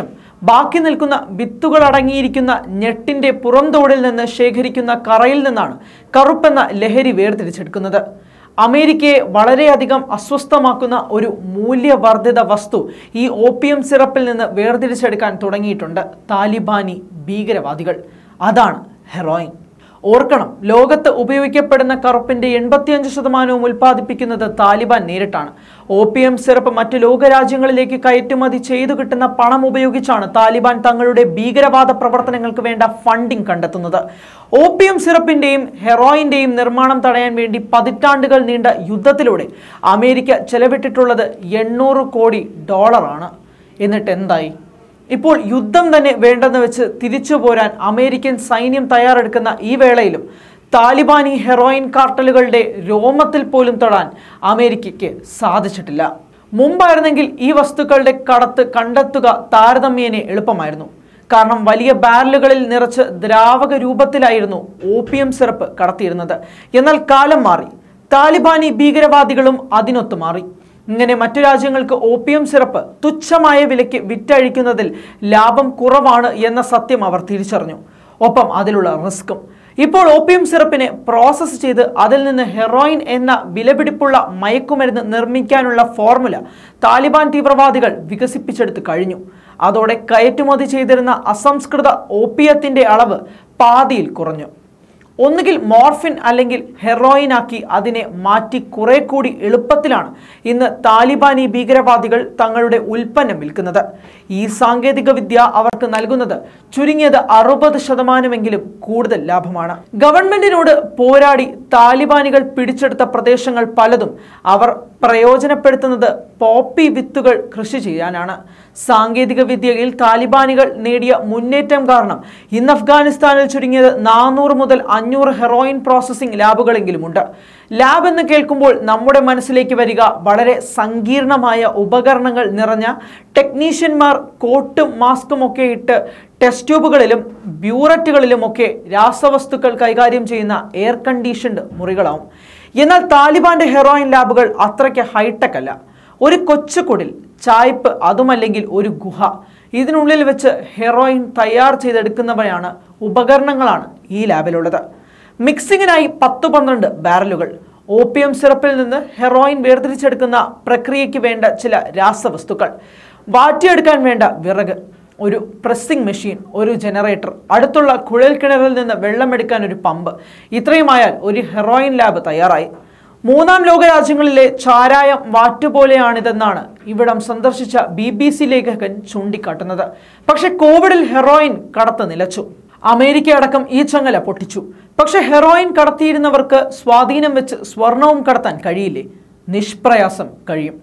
ബാക്കി നിൽക്കുന്ന വിത്തുകൾ അടങ്ങിയിരിക്കുന്ന ഞെട്ടിന്റെ പുറംതോടിൽ നിന്ന് ശേഖരിക്കുന്ന കറയിൽ നിന്നാണ് കറുപ്പെന്ന ലഹരി വേർതിരിച്ചെടുക്കുന്നത് അമേരിക്കയെ വളരെയധികം അസ്വസ്ഥമാക്കുന്ന ഒരു മൂല്യവർദ്ധിത വസ്തു ഈ ഓപ്പിയം സിറപ്പിൽ നിന്ന് വേർതിരിച്ചെടുക്കാൻ തുടങ്ങിയിട്ടുണ്ട് താലിബാനി ഭീകരവാദികൾ അതാണ് ഹെറോയിൻ ഓർക്കണം ലോകത്ത് ഉപയോഗിക്കപ്പെടുന്ന കറുപ്പിന്റെ എൺപത്തിയഞ്ച് ശതമാനവും ഉൽപ്പാദിപ്പിക്കുന്നത് താലിബാൻ നേരിട്ടാണ് ഓപ്പിയം സിറപ്പ് മറ്റു ലോകരാജ്യങ്ങളിലേക്ക് കയറ്റുമതി ചെയ്തു കിട്ടുന്ന പണം ഉപയോഗിച്ചാണ് താലിബാൻ തങ്ങളുടെ ഭീകരവാദ പ്രവർത്തനങ്ങൾക്ക് വേണ്ട ഫണ്ടിംഗ് കണ്ടെത്തുന്നത് ഓപ്പിയം സിറപ്പിന്റെയും ഹെറോയിന്റെയും നിർമ്മാണം തടയാൻ വേണ്ടി പതിറ്റാണ്ടുകൾ നീണ്ട യുദ്ധത്തിലൂടെ അമേരിക്ക ചെലവിട്ടിട്ടുള്ളത് എണ്ണൂറ് കോടി ഡോളറാണ് എന്നിട്ട് എന്തായി ഇപ്പോൾ യുദ്ധം തന്നെ വേണ്ടെന്ന് വെച്ച് തിരിച്ചു പോരാൻ അമേരിക്കൻ സൈന്യം തയ്യാറെടുക്കുന്ന ഈ വേളയിലും താലിബാനി ഹെറോയിൻ കാർട്ടലുകളുടെ രോമത്തിൽ പോലും തൊടാൻ അമേരിക്കയ്ക്ക് സാധിച്ചിട്ടില്ല മുമ്പായിരുന്നെങ്കിൽ ഈ വസ്തുക്കളുടെ കടത്ത് കണ്ടെത്തുക താരതമ്യേന എളുപ്പമായിരുന്നു കാരണം വലിയ ബാരലുകളിൽ നിറച്ച് ദ്രാവക രൂപത്തിലായിരുന്നു ഓപ്പിയം സിറപ്പ് കടത്തിയിരുന്നത് എന്നാൽ കാലം മാറി താലിബാനി ഭീകരവാദികളും അതിനൊത്തു മാറി ഇങ്ങനെ മറ്റു രാജ്യങ്ങൾക്ക് ഓപ്പിയം സിറപ്പ് തുച്ഛമായ വിലയ്ക്ക് വിറ്റഴിക്കുന്നതിൽ ലാഭം കുറവാണ് എന്ന സത്യം അവർ തിരിച്ചറിഞ്ഞു ഒപ്പം അതിലുള്ള റിസ്ക്കും ഇപ്പോൾ ഓപ്പിയം സിറപ്പിനെ പ്രോസസ്സ് ചെയ്ത് അതിൽ നിന്ന് ഹെറോയിൻ എന്ന വിലപിടിപ്പുള്ള മയക്കുമരുന്ന് നിർമ്മിക്കാനുള്ള ഫോർമുല താലിബാൻ തീവ്രവാദികൾ വികസിപ്പിച്ചെടുത്ത് കഴിഞ്ഞു അതോടെ കയറ്റുമതി ചെയ്തിരുന്ന അസംസ്കൃത ഓപ്പിയത്തിന്റെ അളവ് പാതിയിൽ കുറഞ്ഞു ഒന്നുകിൽ മോർഫിൻ അല്ലെങ്കിൽ ഹെറോയിൻ ആക്കി അതിനെ മാറ്റി കുറെ കൂടി എളുപ്പത്തിലാണ് ഇന്ന് താലിബാനി ഭീകരവാദികൾ തങ്ങളുടെ ഉൽപ്പന്നം വിൽക്കുന്നത് ഈ സാങ്കേതിക വിദ്യ അവർക്ക് നൽകുന്നത് ചുരുങ്ങിയത് അറുപത് ശതമാനമെങ്കിലും കൂടുതൽ ലാഭമാണ് ഗവൺമെന്റിനോട് പോരാടി താലിബാനികൾ പിടിച്ചെടുത്ത പ്രദേശങ്ങൾ പലതും അവർ പ്രയോജനപ്പെടുത്തുന്നത് പോപ്പി വിത്തുകൾ കൃഷി ചെയ്യാനാണ് സാങ്കേതിക വിദ്യയിൽ താലിബാനികൾ നേടിയ മുന്നേറ്റം കാരണം ഇന്ന് അഫ്ഗാനിസ്ഥാനിൽ ചുരുങ്ങിയത് നാനൂറ് മുതൽ അഞ്ഞൂറ് ഹെറോയിൻ പ്രോസസ്സിംഗ് ലാബുകളെങ്കിലുമുണ്ട് ലാബ് എന്ന് കേൾക്കുമ്പോൾ നമ്മുടെ മനസ്സിലേക്ക് വരിക വളരെ സങ്കീർണമായ ഉപകരണങ്ങൾ നിറഞ്ഞ ടെക്നീഷ്യന്മാർ കോട്ടും മാസ്കും ഒക്കെ ഇട്ട് ടെസ്റ്റ് ട്യൂബുകളിലും ബ്യൂററ്റുകളിലുമൊക്കെ രാസവസ്തുക്കൾ കൈകാര്യം ചെയ്യുന്ന എയർ കണ്ടീഷൻഡ് മുറികളാവും എന്നാൽ താലിബാന്റെ ഹെറോയിൻ ലാബുകൾ അത്രയ്ക്ക് ഹൈടെക് അല്ല ഒരു കൊച്ചുകുടിൽ ചായ്പ് അതുമല്ലെങ്കിൽ ഒരു ഗുഹ ഇതിനുള്ളിൽ വെച്ച് ഹെറോയിൻ തയ്യാർ ചെയ്തെടുക്കുന്നവയാണ് ഉപകരണങ്ങളാണ് ഈ ലാബിലുള്ളത് മിക്സിങ്ങിനായി പത്ത് പന്ത്രണ്ട് ബാരലുകൾ ഓപ്പിയം സിറപ്പിൽ നിന്ന് ഹെറോയിൻ വേർതിരിച്ചെടുക്കുന്ന പ്രക്രിയയ്ക്ക് വേണ്ട ചില രാസവസ്തുക്കൾ വാറ്റിയെടുക്കാൻ വേണ്ട വിറക് ഒരു പ്രസ്സിംഗ് മെഷീൻ ഒരു ജനറേറ്റർ അടുത്തുള്ള കുഴൽ കിണറിൽ നിന്ന് വെള്ളമെടുക്കാൻ ഒരു പമ്പ് ഇത്രയുമായാൽ ഒരു ഹെറോയിൻ ലാബ് തയ്യാറായി മൂന്നാം ലോക രാജ്യങ്ങളിലെ ചാരായം വാറ്റുപോലെയാണിതെന്നാണ് ഇവിടം സന്ദർശിച്ച ബി ബി സി ലേഖകൻ ചൂണ്ടിക്കാട്ടുന്നത് പക്ഷെ കോവിഡിൽ ഹെറോയിൻ കടത്ത് നിലച്ചു അമേരിക്ക അടക്കം ഈ ചങ്ങല പൊട്ടിച്ചു പക്ഷെ ഹെറോയിൻ കടത്തിയിരുന്നവർക്ക് സ്വാധീനം വെച്ച് സ്വർണവും കടത്താൻ കഴിയില്ലേ നിഷ്പ്രയാസം കഴിയും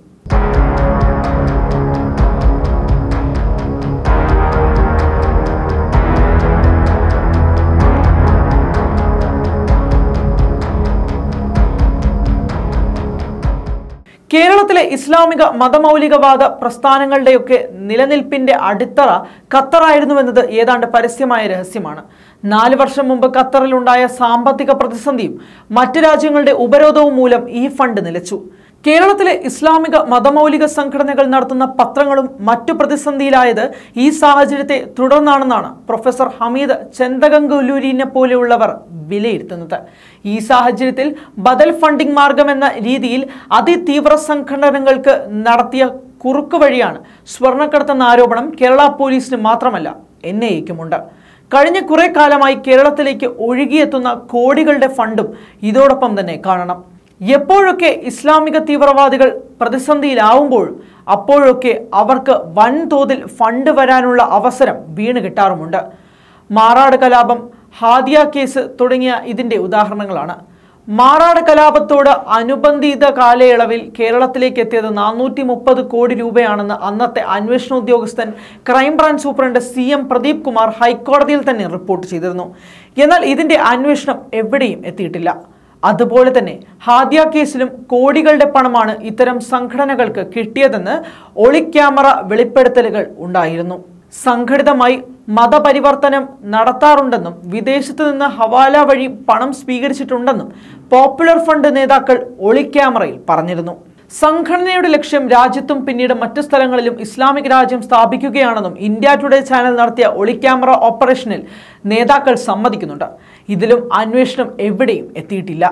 കേരളത്തിലെ ഇസ്ലാമിക മതമൗലികവാദ പ്രസ്ഥാനങ്ങളുടെയൊക്കെ നിലനിൽപ്പിന്റെ അടിത്തറ ഖത്തറായിരുന്നുവെന്നത് ഏതാണ്ട് പരസ്യമായ രഹസ്യമാണ് നാല് വർഷം മുമ്പ് ഖത്തറിലുണ്ടായ സാമ്പത്തിക പ്രതിസന്ധിയും മറ്റ് രാജ്യങ്ങളുടെ ഉപരോധവും മൂലം ഈ ഫണ്ട് നിലച്ചു കേരളത്തിലെ ഇസ്ലാമിക മതമൗലിക സംഘടനകൾ നടത്തുന്ന പത്രങ്ങളും മറ്റു പ്രതിസന്ധിയിലായത് ഈ സാഹചര്യത്തെ തുടർന്നാണെന്നാണ് പ്രൊഫസർ ഹമീദ് ചെന്തഗംഗുലൂരിനെ പോലെയുള്ളവർ വിലയിരുത്തുന്നത് ഈ സാഹചര്യത്തിൽ ബദൽ ഫണ്ടിംഗ് മാർഗമെന്ന രീതിയിൽ അതിതീവ്ര സംഘടനകൾക്ക് നടത്തിയ കുറുക്കു വഴിയാണ് സ്വർണ്ണക്കടത്തെന്ന ആരോപണം കേരള പോലീസിന് മാത്രമല്ല എൻ ഐ എക്കുമുണ്ട് കഴിഞ്ഞ കുറെ കാലമായി കേരളത്തിലേക്ക് ഒഴുകിയെത്തുന്ന കോടികളുടെ ഫണ്ടും ഇതോടൊപ്പം തന്നെ കാണണം എപ്പോഴൊക്കെ ഇസ്ലാമിക തീവ്രവാദികൾ പ്രതിസന്ധിയിലാവുമ്പോഴും അപ്പോഴൊക്കെ അവർക്ക് വൻതോതിൽ ഫണ്ട് വരാനുള്ള അവസരം വീണ് കിട്ടാറുമുണ്ട് മാറാട് കലാപം ഹാദിയ കേസ് തുടങ്ങിയ ഇതിൻ്റെ ഉദാഹരണങ്ങളാണ് മാറാട് കലാപത്തോട് അനുബന്ധിത കാലയളവിൽ കേരളത്തിലേക്ക് എത്തിയത് നാനൂറ്റി മുപ്പത് കോടി രൂപയാണെന്ന് അന്നത്തെ അന്വേഷണ ഉദ്യോഗസ്ഥൻ crime branch superintendent C M Pradeep Kumar ഹൈക്കോടതിയിൽ തന്നെ റിപ്പോർട്ട് ചെയ്തിരുന്നു എന്നാൽ ഇതിന്റെ അന്വേഷണം എവിടെയും എത്തിയിട്ടില്ല അതുപോലെ തന്നെ ഹാദിയ കേസിലും കോടികളുടെ പണമാണ് ഇത്തരം സംഘടനകൾക്ക് കിട്ടിയതെന്ന് ഒളിക്യാമറ വെളിപ്പെടുത്തലുകൾ ഉണ്ടായിരുന്നു സംഘടിതമായി മതപരിവർത്തനം നടത്താറുണ്ടെന്നും വിദേശത്ത് നിന്ന് ഹവാല വഴി പണം സ്വീകരിച്ചിട്ടുണ്ടെന്നും പോപ്പുലർ ഫണ്ട് നേതാക്കൾ ഒളിക്യാമറയിൽ പറഞ്ഞിരുന്നു സംഘടനയുടെ ലക്ഷ്യം രാജ്യത്തും പിന്നീട് മറ്റു സ്ഥലങ്ങളിലും ഇസ്ലാമിക് രാജ്യം സ്ഥാപിക്കുകയാണെന്നും ഇന്ത്യ ടുഡേ ചാനൽ നടത്തിയ ഒളിക്യാമറ ഓപ്പറേഷനിൽ നേതാക്കൾ സമ്മതിക്കുന്നുണ്ട് ഇതിലും അന്വേഷണം എവിടെയും എത്തിയിട്ടില്ല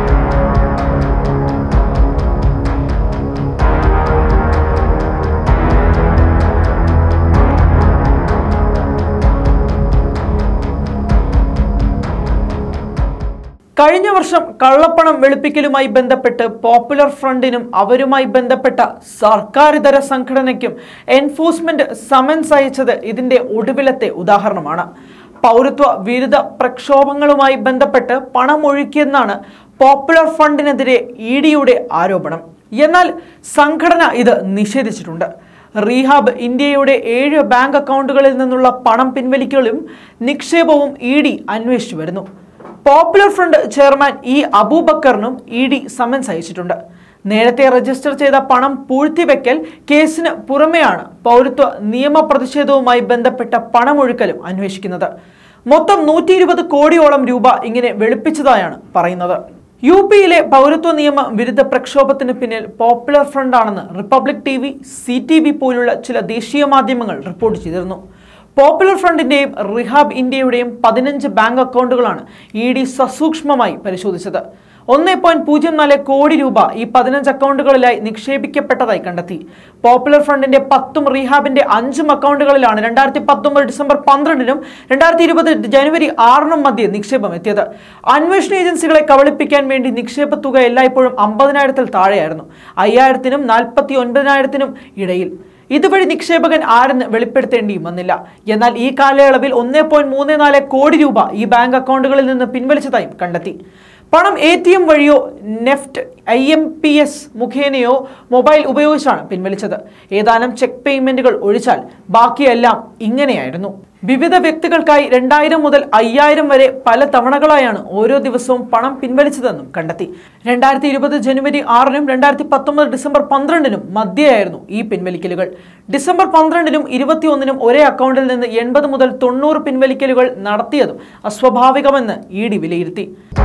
കഴിഞ്ഞ വർഷം കള്ളപ്പണം വെളുപ്പിക്കലുമായി ബന്ധപ്പെട്ട് പോപ്പുലർ ഫ്രണ്ടിനും അവരുമായി ബന്ധപ്പെട്ട സർക്കാരിതര സംഘടനയ്ക്കും എൻഫോഴ്സ്മെന്റ് സമൻസ് അയച്ചത് ഇതിന്റെ ഒടുവിലത്തെ ഉദാഹരണമാണ് പൗരത്വ വിരുദ്ധ പ്രക്ഷോഭങ്ങളുമായി ബന്ധപ്പെട്ട് പണമൊഴുക്കിയെന്നാണ് പോപ്പുലർ ഫണ്ടിനെതിരെ ഇ ഡിയുടെ ആരോപണം എന്നാൽ സംഘടന ഇത് നിഷേധിച്ചിട്ടുണ്ട് റീഹാബ് ഇന്ത്യയുടെ ഏഴ് ബാങ്ക് അക്കൗണ്ടുകളിൽ നിന്നുള്ള പണം പിൻവലിക്കലും നിക്ഷേപവും ഇ ഡി അന്വേഷിച്ചു വരുന്നു പോപ്പുലർ ഫ്രണ്ട് ചെയർമാൻ ഇ അബൂബക്കറിനും ഇ ഡി സമൻസ് അയച്ചിട്ടുണ്ട് നേരത്തെ രജിസ്റ്റർ ചെയ്ത പണം പൂഴ്ത്തിവെക്കൽ കേസിന് പുറമെയാണ് പൗരത്വ നിയമ പ്രതിഷേധവുമായി ബന്ധപ്പെട്ട പണമൊഴുക്കലും അന്വേഷിക്കുന്നത് മൊത്തം നൂറ്റി ഇരുപത് കോടിയോളം രൂപ ഇങ്ങനെ വെളുപ്പിച്ചതായാണ് പറയുന്നത് യു പിയിലെ പൗരത്വ നിയമ വിരുദ്ധ പ്രക്ഷോഭത്തിന് പിന്നിൽ പോപ്പുലർ ഫ്രണ്ടാണെന്ന് Republic T V C T V പോലുള്ള ചില ദേശീയ മാധ്യമങ്ങൾ റിപ്പോർട്ട് ചെയ്തിരുന്നു പോപ്പുലർ ഫ്രണ്ടിന്റെയും റിഹാബ് ഇന്ത്യയുടെയും പതിനഞ്ച് ബാങ്ക് അക്കൗണ്ടുകളാണ് ഇ ഡി സസൂക്ഷ്മമായി പരിശോധിച്ചത് ഒന്ന് പോയിന്റ് പൂജ്യം നാല് കോടി രൂപ ഈ പതിനഞ്ച് അക്കൗണ്ടുകളിലായി നിക്ഷേപിക്കപ്പെട്ടതായി കണ്ടെത്തി പോപ്പുലർ ഫ്രണ്ടിന്റെ പത്തും റീഹാബിന്റെ അഞ്ചും അക്കൗണ്ടുകളിലാണ് രണ്ടായിരത്തി പത്തൊമ്പത് ഡിസംബർ പന്ത്രണ്ടിനും രണ്ടായിരത്തി ഇരുപത് ജനുവരി ആറിനും മധ്യേ നിക്ഷേപം എത്തിയത് അന്വേഷണ ഏജൻസികളെ കബളിപ്പിക്കാൻ വേണ്ടി നിക്ഷേപ തുക എല്ലായ്പ്പോഴും അമ്പതിനായിരത്തിൽ താഴെയായിരുന്നു അയ്യായിരത്തിനും നാൽപ്പത്തി ഒൻപതിനായിരത്തിനും ഇടയിൽ ഇതുവഴി നിക്ഷേപകൻ ആരെന്ന് വെളിപ്പെടുത്തേണ്ടിയും വന്നില്ല എന്നാൽ ഈ കാലയളവിൽ ഒന്നേ പോയിന്റ് മൂന്ന് നാല് കോടി രൂപ ഈ ബാങ്ക് അക്കൗണ്ടുകളിൽ നിന്ന് പിൻവലിച്ചതായും കണ്ടെത്തി പണം എ ടി എം വഴിയോ NEFT I M P S മുഖേനയോ മൊബൈൽ ഉപയോഗിച്ചാണ് പിൻവലിച്ചത് ഏതാനും ചെക്ക് പേയ്മെന്റുകൾ ഒഴിച്ചാൽ ബാക്കിയെല്ലാം ഇങ്ങനെയായിരുന്നു വിവിധ വ്യക്തികൾക്കായി രണ്ടായിരം മുതൽ അയ്യായിരം വരെ പല തവണകളായാണ് ഓരോ ദിവസവും പണം പിൻവലിച്ചതെന്നും കണ്ടെത്തി രണ്ടായിരത്തി ഇരുപത് ജനുവരി ആറിനും രണ്ടായിരത്തി പത്തൊമ്പത് ഡിസംബർ പന്ത്രണ്ടിനും മധ്യയായിരുന്നു ഈ പിൻവലിക്കലുകൾ ഡിസംബർ പന്ത്രണ്ടിനും ഇരുപത്തിയൊന്നിനും ഒരേ അക്കൗണ്ടിൽ നിന്ന് എൺപത് മുതൽ തൊണ്ണൂറ് പിൻവലിക്കലുകൾ നടത്തിയതും അസ്വാഭാവികമെന്ന് ഇ ഡി വിലയിരുത്തി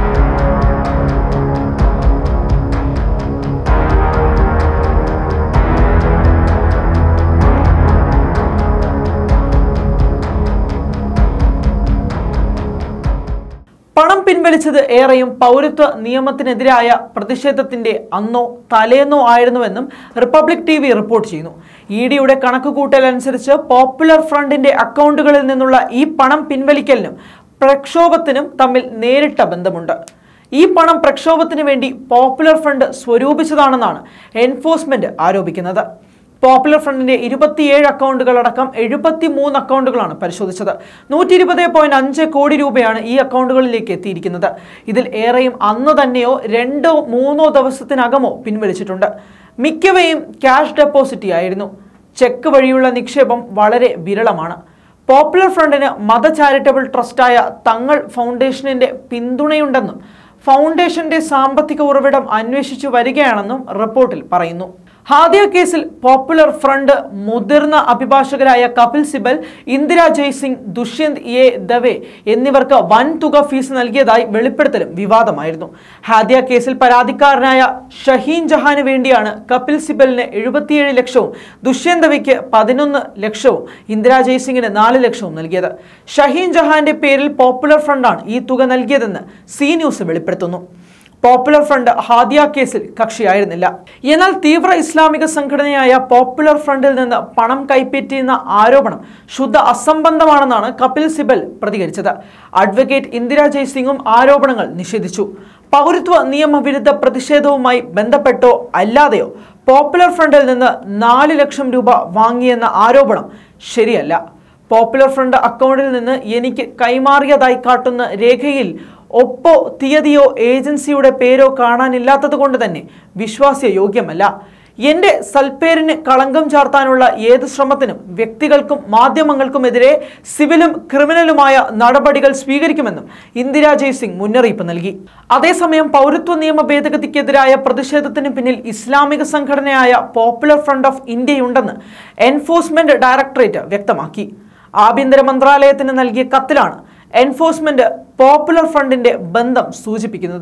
പണം പിൻവലിച്ചത് ഏറെയും പൗരത്വ നിയമത്തിനെതിരായ പ്രതിഷേധത്തിന്റെ അന്നോ തലേന്നോ ആയിരുന്നുവെന്നും റിപ്പബ്ലിക് ടി വി റിപ്പോർട്ട് ചെയ്യുന്നു ഇ ഡിയുടെ കണക്കുകൂട്ടൽ അനുസരിച്ച് പോപ്പുലർ ഫ്രണ്ടിന്റെ അക്കൗണ്ടുകളിൽ നിന്നുള്ള ഈ പണം പിൻവലിക്കലിനും പ്രക്ഷോഭത്തിനും തമ്മിൽ നേരിട്ട ബന്ധമുണ്ട് ഈ പണം പ്രക്ഷോഭത്തിന് വേണ്ടി പോപ്പുലർ ഫ്രണ്ട് സ്വരൂപിച്ചതാണെന്നാണ് എൻഫോഴ്സ്മെന്റ് ആരോപിക്കുന്നത് പോപ്പുലർ ഫ്രണ്ടിന്റെ ഇരുപത്തിയേഴ് അക്കൗണ്ടുകൾ അടക്കം എഴുപത്തി മൂന്ന് അക്കൗണ്ടുകളാണ് പരിശോധിച്ചത് നൂറ്റി ഇരുപത് പോയിന്റ് അഞ്ച് കോടി രൂപയാണ് ഈ അക്കൗണ്ടുകളിലേക്ക് എത്തിയിരിക്കുന്നത് ഇതിൽ ഏറെയും അന്ന് തന്നെയോ രണ്ടോ മൂന്നോ ദിവസത്തിനകമോ പിൻവലിച്ചിട്ടുണ്ട് മിക്കവയും ക്യാഷ് ഡെപ്പോസിറ്റ് ആയിരുന്നു ചെക്ക് വഴിയുള്ള നിക്ഷേപം വളരെ വിരളമാണ് പോപ്പുലർ ഫ്രണ്ടിന് മത ചാരിറ്റബിൾ ട്രസ്റ്റായ തങ്ങൾ ഫൗണ്ടേഷനിന്റെ പിന്തുണയുണ്ടെന്നും ഫൗണ്ടേഷന്റെ സാമ്പത്തിക ഉറവിടം അന്വേഷിച്ചു വരികയാണെന്നും റിപ്പോർട്ടിൽ പറയുന്നു ഹാദിയ കേസിൽ പോപ്പുലർ ഫ്രണ്ട് മുതിർന്ന അഭിഭാഷകരായ കപിൽ സിബൽ ഇന്ദിര ജയ്സിംഗ് ദുഷ്യന്ത് എ ദവെ എന്നിവർക്ക് വൻ തുക ഫീസ് നൽകിയതായി വെളിപ്പെടുത്തലും വിവാദമായിരുന്നു ഹാദിയ കേസിൽ പരാതിക്കാരനായ ഷഹീൻ ജഹാന് വേണ്ടിയാണ് കപിൽ സിബലിന് എഴുപത്തിയേഴ് ലക്ഷവും ദുഷ്യന്ത് ദവയ്ക്ക് പതിനൊന്ന് ലക്ഷവും ഇന്ദിര ജയ്സിംഗിന് നാല് ലക്ഷവും നൽകിയത് ഷഹീൻ ജഹാന്റെ പേരിൽ പോപ്പുലർ ഫ്രണ്ടാണ് ഈ തുക നൽകിയതെന്ന് സി ന്യൂസ് വെളിപ്പെടുത്തുന്നു പോപ്പുലർ ഫ്രണ്ട് ഹാദിയ കേസിൽ കക്ഷിയായിരുന്നില്ല എന്നാൽ തീവ്ര ഇസ്ലാമിക സംഘടനയായ പോപ്പുലർ ഫ്രണ്ടിൽ നിന്ന് പണം കൈപ്പറ്റിയെന്ന ആരോപണം ശുദ്ധ അസംബന്ധമാണെന്നാണ് കപിൽ സിബൽ പ്രതികരിച്ചത് അഡ്വക്കേറ്റ് ഇന്ദിര ജയ്സിംഗും ആരോപണങ്ങൾ നിഷേധിച്ചു പൗരത്വ നിയമവിരുദ്ധ പ്രതിഷേധവുമായി ബന്ധപ്പെട്ടോ അല്ലാതെയോ പോപ്പുലർ ഫ്രണ്ടിൽ നിന്ന് നാല് ലക്ഷം രൂപ വാങ്ങിയെന്ന ആരോപണം ശരിയല്ല പോപ്പുലർ ഫ്രണ്ട് അക്കൗണ്ടിൽ നിന്ന് എനിക്ക് കൈമാറിയതായി കാട്ടുന്ന രേഖയിൽ ഒപ്പോ തീയതിയോ ഏജൻസിയുടെ പേരോ കാണാനില്ലാത്തത് കൊണ്ട് തന്നെ വിശ്വാസ്യയോഗ്യമല്ല എന്റെ സൽപ്പേരിന് കളങ്കം ചാർത്താനുള്ള ഏത് ശ്രമത്തിനും വ്യക്തികൾക്കും മാധ്യമങ്ങൾക്കുമെതിരെ സിവിലും ക്രിമിനലുമായ നടപടികൾ സ്വീകരിക്കുമെന്നും ഇന്ദിര ജയ്സിംഗ് മുന്നറിയിപ്പ് നൽകി അതേസമയം പൗരത്വ നിയമ ഭേദഗതിക്കെതിരായ പ്രതിഷേധത്തിന് പിന്നിൽ ഇസ്ലാമിക സംഘടനയായ പോപ്പുലർ ഫ്രണ്ട് ഓഫ് ഇന്ത്യയുണ്ടെന്ന് എൻഫോഴ്സ്മെന്റ് ഡയറക്ടറേറ്റ് വ്യക്തമാക്കി ആഭ്യന്തര മന്ത്രാലയത്തിന് നൽകിയ കത്തിലാണ് എൻഫോഴ്സ്മെന്റ് പോപ്പുലർ ഫ്രണ്ടിന്റെ ബന്ധം സൂചിപ്പിക്കുന്നത്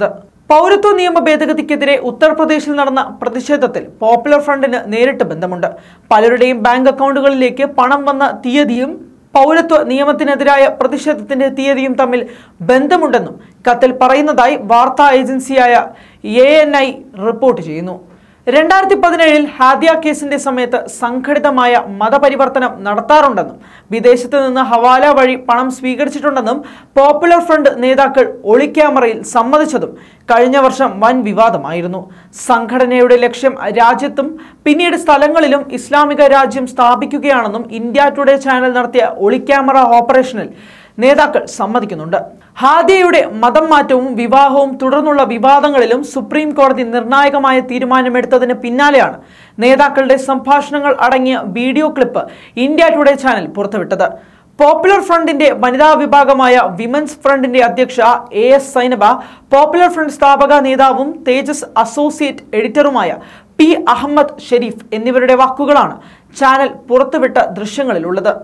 പൗരത്വ നിയമ ഭേദഗതിക്കെതിരെ ഉത്തർപ്രദേശിൽ നടന്ന പ്രതിഷേധത്തിൽ പോപ്പുലർ ഫ്രണ്ടിന് നേരിട്ട് ബന്ധമുണ്ട് പലരുടെയും ബാങ്ക് അക്കൗണ്ടുകളിലേക്ക് പണം വന്ന തീയതിയും പൗരത്വ നിയമത്തിനെതിരായ പ്രതിഷേധത്തിന്റെ തീയതിയും തമ്മിൽ ബന്ധമുണ്ടെന്നും കത്തിൽ പറയുന്നതായി വാർത്താ ഏജൻസിയായ എ റിപ്പോർട്ട് ചെയ്യുന്നു രണ്ടായിരത്തി പതിനേഴിൽ ഹാദിയ കേസിന്റെ സമയത്ത് സംഘടിതമായ മതപരിവർത്തനം നടത്താറുണ്ടെന്നും വിദേശത്ത് നിന്ന് ഹവാല വഴി പണം സ്വീകരിച്ചിട്ടുണ്ടെന്നും പോപ്പുലർ ഫ്രണ്ട് നേതാക്കൾ ഒളിക്യാമറയിൽ സമ്മതിച്ചതും കഴിഞ്ഞ വർഷം വൻ വിവാദമായിരുന്നു സംഘടനയുടെ ലക്ഷ്യം രാജ്യത്തും പിന്നീട് സ്ഥലങ്ങളിലും ഇസ്ലാമിക രാജ്യം സ്ഥാപിക്കുകയാണെന്നും ഇന്ത്യ ടുഡേ ചാനൽ നടത്തിയ ഒളിക്യാമറ ഓപ്പറേഷനിൽ നേതാക്കൾ സമ്മതിക്കുന്നുണ്ട് ഹാദിയയുടെ മതം മാറ്റവും വിവാഹവും തുടർന്നുള്ള വിവാദങ്ങളിലും സുപ്രീം കോടതി നിർണായകമായ തീരുമാനമെടുത്തതിന് പിന്നാലെയാണ് നേതാക്കളുടെ സംഭാഷണങ്ങൾ അടങ്ങിയ video clip India Today channel പുറത്തുവിട്ടത് പോപ്പുലർ ഫ്രണ്ടിന്റെ വനിതാ വിഭാഗമായ വിമൻസ് ഫ്രണ്ടിന്റെ അധ്യക്ഷ എ എസ് സൈനബ പോപ്പുലർ ഫ്രണ്ട് സ്ഥാപക നേതാവും തേജസ് അസോസിയേറ്റ് എഡിറ്ററുമായ പി അഹമ്മദ് ഷെരീഫ് എന്നിവരുടെ വാക്കുകളാണ് ചാനൽ പുറത്തുവിട്ട ദൃശ്യങ്ങളിലുള്ളത്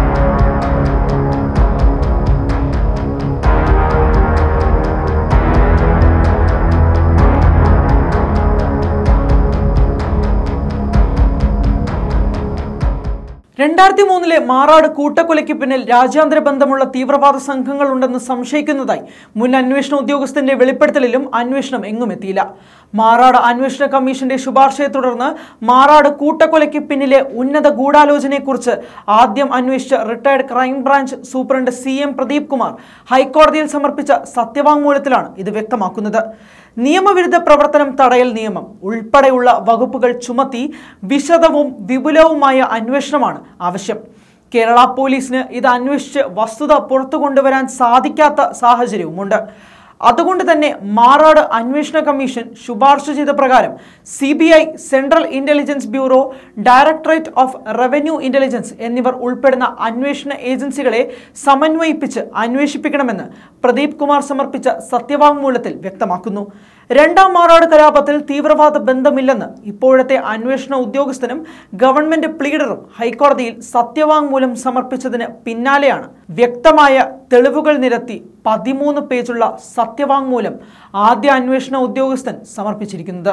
രണ്ടായിരത്തി മൂന്നിലെ മാറാട് കൂട്ടക്കൊലയ്ക്ക് പിന്നിൽ രാജ്യാന്തര ബന്ധമുള്ള തീവ്രവാദ സംഘങ്ങൾ ഉണ്ടെന്ന് സംശയിക്കുന്നതായി മുൻ അന്വേഷണ ഉദ്യോഗസ്ഥന്റെ വെളിപ്പെടുത്തലിലും അന്വേഷണം എങ്ങും എത്തിയില്ല മാറാട് അന്വേഷണ കമ്മീഷന്റെ ശുപാർശയെ തുടർന്ന് മാറാട് കൂട്ടക്കൊലയ്ക്ക് പിന്നിലെ ഉന്നത ഗൂഢാലോചനയെക്കുറിച്ച് ആദ്യം അന്വേഷിച്ച retired crime branch superintendent C M Pradeep Kumar ഹൈക്കോടതിയിൽ സമർപ്പിച്ച സത്യവാങ്മൂലത്തിലാണ് ഇത് വ്യക്തമാക്കുന്നത് നിയമവിരുദ്ധ പ്രവർത്തനം തടയൽ നിയമം ഉൾപ്പെടെയുള്ള വകുപ്പുകൾ ചുമത്തി വിശദവും വിപുലവുമായ അന്വേഷണമാണ് ആവശ്യം കേരള പോലീസിന് ഇത് അന്വേഷിച്ച് വസ്തുത പുറത്തു കൊണ്ടുവരാൻ സാധിക്കാത്ത സാഹചര്യവുമുണ്ട് അതുകൊണ്ട് തന്നെ മാറാട് അന്വേഷണ കമ്മീഷൻ ശുപാർശ ചെയ്ത പ്രകാരം C B I central intelligence bureau directorate of revenue intelligence എന്നിവർ ഉൾപ്പെടുന്ന അന്വേഷണ ഏജൻസികളെ സമന്വയിപ്പിച്ച് അന്വേഷിപ്പിക്കണമെന്ന് പ്രദീപ് കുമാർ സമർപ്പിച്ച സത്യവാങ്മൂലത്തിൽ വ്യക്തമാക്കുന്നു രണ്ടാം മാറാട് കലാപത്തിൽ തീവ്രവാദ ബന്ധമില്ലെന്ന് ഇപ്പോഴത്തെ അന്വേഷണ ഉദ്യോഗസ്ഥനും ഗവൺമെന്റ് പ്ലീഡറും ഹൈക്കോടതിയിൽ സത്യവാങ്മൂലം സമർപ്പിച്ചതിന് പിന്നാലെയാണ് വ്യക്തമായ തെളിവുകൾ നിരത്തി പതിമൂന്ന് പേജുള്ള സത്യവാങ്മൂലം ആദ്യ അന്വേഷണ ഉദ്യോഗസ്ഥൻ സമർപ്പിച്ചിരിക്കുന്നത്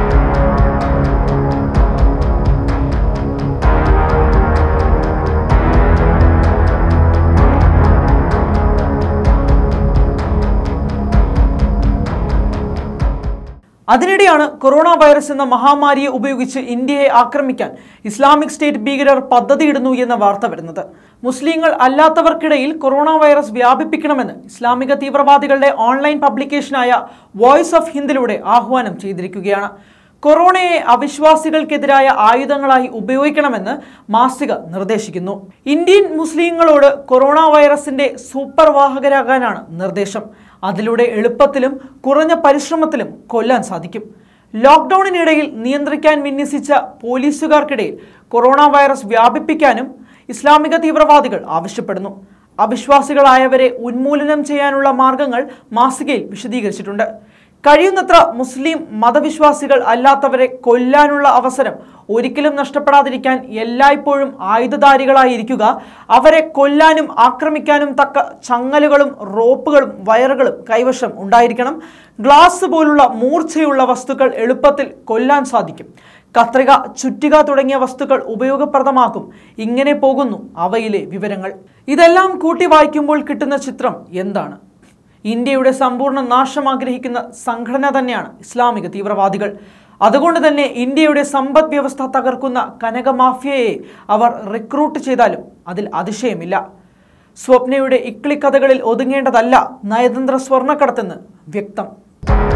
അതിനിടെയാണ് കൊറോണ വൈറസ് എന്ന മഹാമാരിയെ ഉപയോഗിച്ച് ഇന്ത്യയെ ആക്രമിക്കാൻ ഇസ്ലാമിക് സ്റ്റേറ്റ് ഭീകരർ പദ്ധതിയിടുന്നു എന്ന വാർത്ത വരുന്നത് മുസ്ലിങ്ങൾ അല്ലാത്തവർക്കിടയിൽ കൊറോണ വൈറസ് വ്യാപിപ്പിക്കണമെന്ന് ഇസ്ലാമിക തീവ്രവാദികളുടെ ഓൺലൈൻ പബ്ലിക്കേഷനായ വോയിസ് ഓഫ് ഹിന്ദിലൂടെ ആഹ്വാനം ചെയ്തിരിക്കുകയാണ് കൊറോണയെ അവിശ്വാസികൾക്കെതിരായ ആയുധങ്ങളായി ഉപയോഗിക്കണമെന്ന് മാസിക നിർദ്ദേശിക്കുന്നു ഇന്ത്യൻ മുസ്ലിങ്ങളോട് കൊറോണ വൈറസിന്റെ സൂപ്പർ വാഹകരാകാനാണ് നിർദ്ദേശം അതിലൂടെ എളുപ്പത്തിലും കുറഞ്ഞ പരിശ്രമത്തിലും കൊല്ലാൻ സാധിക്കും ലോക്ക്ഡൌണിനിടയിൽ നിയന്ത്രിക്കാൻ വിന്യസിച്ച പോലീസുകാർക്കിടയിൽ കൊറോണ വൈറസ് വ്യാപിപ്പിക്കാനും ഇസ്ലാമിക തീവ്രവാദികൾ ആവശ്യപ്പെടുന്നു അവിശ്വാസികളായവരെ ഉന്മൂലനം ചെയ്യാനുള്ള മാർഗങ്ങൾ മാസികയിൽ വിശദീകരിച്ചിട്ടുണ്ട് കഴിയുന്നത്ര മുസ്ലിം മതവിശ്വാസികൾ അല്ലാത്തവരെ കൊല്ലാനുള്ള അവസരം ഒരിക്കലും നഷ്ടപ്പെടാതിരിക്കാൻ എല്ലായ്പ്പോഴും ആയുധധാരികളായിരിക്കുക അവരെ കൊല്ലാനും ആക്രമിക്കാനും തക്ക ചങ്ങലുകളും റോപ്പുകളും വയറുകളും കൈവശം ഉണ്ടായിരിക്കണം ഗ്ലാസ് പോലുള്ള മൂർച്ചയുള്ള വസ്തുക്കൾ എളുപ്പത്തിൽ കൊല്ലാൻ സാധിക്കും കത്രിക ചുറ്റിക തുടങ്ങിയ വസ്തുക്കൾ ഉപയോഗപ്രദമാക്കും ഇങ്ങനെ പോകുന്നു അവയിലെ വിവരങ്ങൾ ഇതെല്ലാം കൂട്ടി വായിക്കുമ്പോൾ കിട്ടുന്ന ചിത്രം എന്താണ് ഇന്ത്യയുടെ സമ്പൂർണ്ണ നാശം ആഗ്രഹിക്കുന്ന സംഘടന തന്നെയാണ് ഇസ്ലാമിക തീവ്രവാദികൾ അതുകൊണ്ട് തന്നെ ഇന്ത്യയുടെ സമ്പദ് വ്യവസ്ഥ തകർക്കുന്ന കനക മാഫിയയെ അവർ റിക്രൂട്ട് ചെയ്താലും അതിൽ അതിശയമില്ല സ്വപ്നയുടെ ഇക്ലിക്കഥകളിൽ ഒതുങ്ങേണ്ടതല്ല നയതന്ത്ര സ്വർണ്ണക്കടത്തെന്ന് വ്യക്തം